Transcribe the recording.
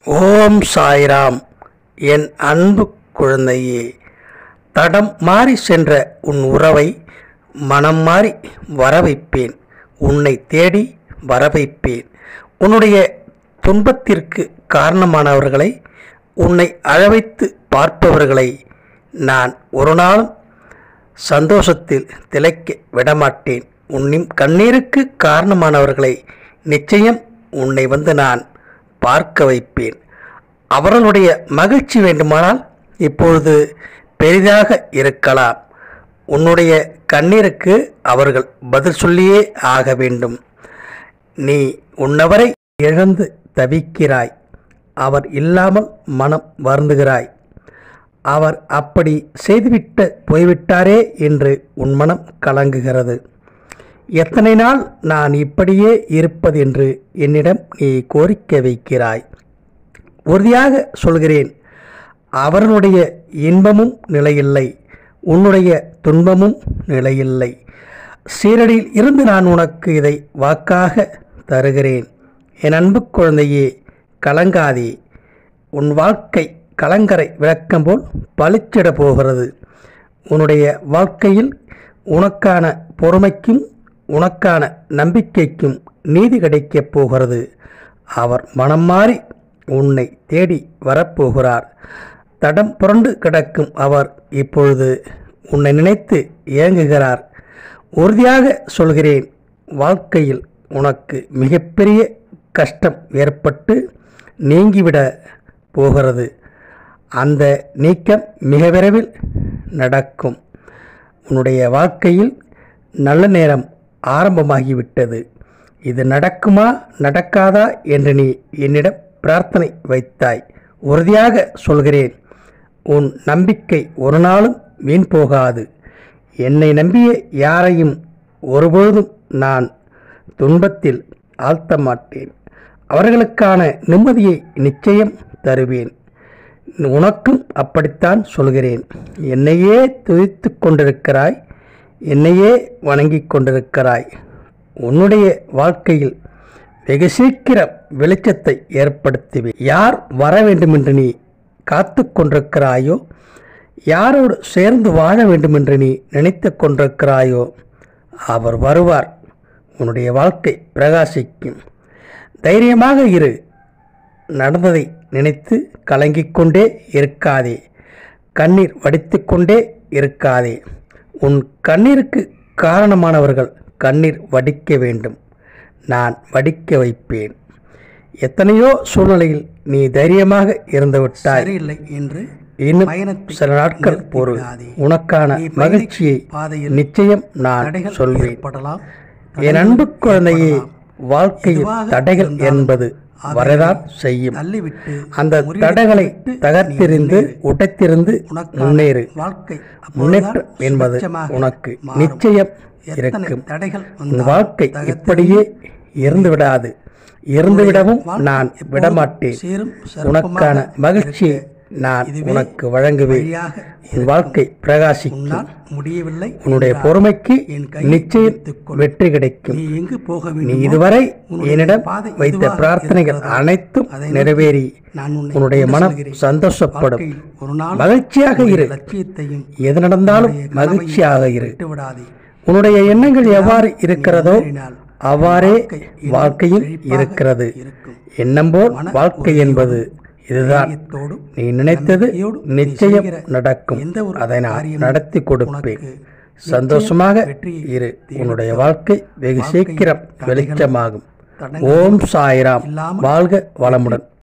ஓம் சாய்ராம் என் அன்பு குழந்தையே தடம் மாறி சென்ற உன் உறவை மனம் மாறி வர வைப்பேன் உன்னை தேடி வர வைப்பேன் உன்னுடைய துன்பத்திற்கு காரணமானவர்களை உன்னை அழவைத்து பார்ப்பவர்களை நான் ஒரு நாளும் சந்தோஷத்தில் திளைக்க விடமாட்டேன் உன்னின் கண்ணீருக்கு காரணமானவர்களை நிச்சயம் உன்னை வந்து நான் பார்க்க வைப்பேன் அவர்களுடைய மகிழ்ச்சி வேண்டுமானால் இப்பொழுது பெரிதாக இருக்கலாம் உன்னுடைய கண்ணீருக்கு அவர்கள் பதில் சொல்லியே ஆக வேண்டும் நீ உன்னவரை இழந்து தவிக்கிறாய் அவர் இல்லாமல் மனம் வருந்துகிறாய் அவர் அப்படி செய்துவிட்டு போய்விட்டாரே என்று உன் மனம் கலங்குகிறது எத்தனை நாள் நான் இப்படியே இருப்பது என்று என்னிடம் நீ கோரிக்கை வைக்கிறாய் உறுதியாக சொல்கிறேன் அவர்களுடைய இன்பமும் நிலையில்லை உன்னுடைய துன்பமும் நிலையில்லை சீரடியில் இருந்து நான் உனக்கு இதை வாக்காக தருகிறேன் என் அன்பு குழந்தையே கலங்காதே உன் வாழ்க்கை கலங்கரை விளக்கம் போல் பளிச்சிட போகிறது உன்னுடைய வாழ்க்கையில் உனக்கான பொறுமைக்கும் உனக்கான நம்பிக்கைக்கும் நீதி கிடைக்கப் போகிறது அவர் மனம் மாறி உன்னை தேடி வரப்போகிறார் தடம் புரண்டு கிடக்கும் அவர் இப்பொழுது உன்னை நினைத்து ஏங்குகிறார் உறுதியாக சொல்கிறேன் வாழ்க்கையில் உனக்கு மிகப்பெரிய கஷ்டம் ஏற்பட்டு நீங்கிவிட போகிறது அந்த நீக்கம் மிக விரைவில் நடக்கும் உன்னுடைய வாழ்க்கையில் நல்ல நேரம் ஆரம்பமாகிவிட்டது இது நடக்குமா நடக்காதா என்று நீ என்னிடம் பிரார்த்தனை வைத்தாய் உறுதியாக சொல்கிறேன் உன் நம்பிக்கை ஒரு நாளும் வீண் போகாது என்னை நம்பிய யாரையும் ஒருபொழுதும் நான் துன்பத்தில் ஆழ்த்த மாட்டேன் அவர்களுக்கான நிம்மதியை நிச்சயம் தருவேன் உனக்கும் அப்படித்தான் சொல்கிறேன் என்னையே துதித்து கொண்டிருக்கிறாய் என்னையே வணங்கிக் கொண்டிருக்கிறாய் உன்னுடைய வாழ்க்கையில் வெகு சீக்கிரம் வெளிச்சத்தை ஏற்படுத்துவேன் யார் வர வேண்டுமென்று நீ காத்து கொண்டிருக்கிறாயோ யாரோடு சேர்ந்து வாழ வேண்டுமென்று நீ நினைத்து கொண்டிருக்கிறாயோ அவர் வருவார் உன்னுடைய வாழ்க்கை பிரகாசிக்கும் தைரியமாக இரு நடந்ததை நினைத்து கலங்கிக் கொண்டே இருக்காதே கண்ணீர் வடித்துக்கொண்டே இருக்காதே உன் கண்ணீருக்கு காரணமானவர்கள் கண்ணீர் வடிக்க வேண்டும் நான் வடிக்க வைப்பேன் எத்தனையோ சூழ்நிலையில் நீ தைரியமாக இருந்துவிட்டாய் சரியில்லை என்று இன்னும் பயணத்தை சில நாட்கள் பொறு நிறுத்திவிடாதே. உனக்கான நீ பயணிக்கும் மகிழ்ச்சியை பாதையில் நிச்சயம் நான் தடைகள் சொல்வேன் ஏற்படலாம் என் அன்பு குழந்தையே ஏற்படலாம். வாழ்க்கையில் எதுவாக தடைகள் இருந்தாலும் என்பது அதை வரதான் செய்யும் தள்ளிவிட்டு அந்த முறியடித்து தடைகளை விட்டு நீ தகர்த்திருந்து முன்னேறு. உடைத்திருந்து உனக்கான முன்னேறு வாழ்க்கை அப்பொழுதுதான் முன்னேற்றம் என்பது சுபிட்சமாக உனக்கு மாறும். நிச்சயம் எத்தனை இருக்கும் தடைகள் உன் வந்தாலும் வாழ்க்கை தகர்த்தெறிந்து இப்படியே இருந்து விடாது இருந்து விடவும் வாழ்க்கை நான் எப்போதும் விடமாட்டேன் சீரும் உனக்கான சிறப்புமாக மகிழ்ச்சியை இருக்க நான் இதுவே உனக்கு வழங்குவேன் வழியாக உன் வாழ்க்கை பிரகாசிக்கும் உன்னால் முடியவில்லை உன்னுடைய என்றால் பொறுமைக்கு என் கையை நிச்சயம் பிடித்துக் கொள். வெற்றி கிடைக்கும் நீ எங்கு போக நீ வேண்டுமோ, இதுவரை உன்னுடைய என்னிடம் பாதை வைத்த எதுவாக பிரார்த்தனைகள் இருக்கிறதோ, அனைத்தும் அதை நோக்கி நிறைவேறி நான் உன்னை உன்னுடைய கொண்டு மனம் செல்கிறேன். சந்தோஷப்படும் வாழ்க்கையில் ஒரு நாள் மகிழ்ச்சியாக உன்னுடைய இரு லட்சியத்தையும் எது நடந்தாலும் உன்னுடைய கனவையும் மகிழ்ச்சியாக இரு விட்டுவிடாதே உன்னுடைய எண்ணங்கள் எவ்வாறு இருக்கிறதோ முன்னேறினால் அவ்வாறே வாழ்க்கை இன்னும் வாழ்க்கையும் செழிப்பாக இருக்கிறது இருக்கும். எண்ணம் போல் மன வாழ்க்கை உறுதியோடும், என்பது இதுதான் தைரியத்தோடும், நீ நினைத்தது நம்பிக்கையோடும் நீ நிச்சயம் செய்கிற நடக்கும் எந்த ஒரு அதை நான் காரியமும் நடத்தி கொடுப்பேன் உனக்கு சந்தோஷமாக நிச்சயம் வெற்றியை இரு தேடித் உன்னுடைய தரும். வாழ்க்கை வெகு வாழ்க்கையில் சீக்கிரம் தடைகளும் வெளிச்சமாகும் தடங்களும் ஓம் சாய்ராம் இல்லாமல் வாழ்க வளமுடன்